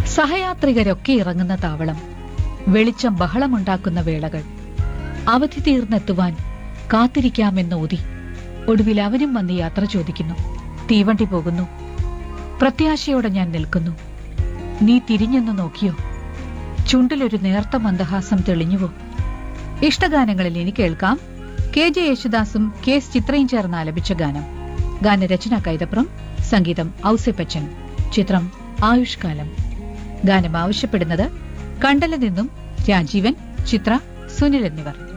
സഹയാത്രികരൊക്കെ ഇറങ്ങുന്ന താവളം വെളിച്ചം ബഹളമുണ്ടാക്കുന്ന വേളകൾ അവധി തീർന്നെത്തുവാൻ കാത്തിരിക്കാമെന്നോതി ഒടുവിൽ അവനും വന്ന് യാത്ര ചോദിക്കുന്നു തീവണ്ടി പോകുന്നു പ്രത്യാശയോടെ ഞാൻ നിൽക്കുന്നു നീ തിരിഞ്ഞൊന്ന് നോക്കിയോ ചുണ്ടിലൊരു നേർത്ത മന്ദഹാസം തെളിഞ്ഞുവോ ഇഷ്ടഗാനങ്ങളിൽ ഇനി കേൾക്കാം കെ ജെ യേശുദാസും കെ എസ് ചിത്രയും ചേർന്ന് ആലപിച്ച ഗാനം ഗാനരചന കൈതപ്രം സംഗീതം ഔസേപ്പച്ചൻ ചിത്രം ആയുഷ്കാലം ഗാനം ആവശ്യപ്പെടുന്നത് കണ്ടല നിന്നും രാജീവൻ ചിത്ര സുനിൽ എന്നിവർ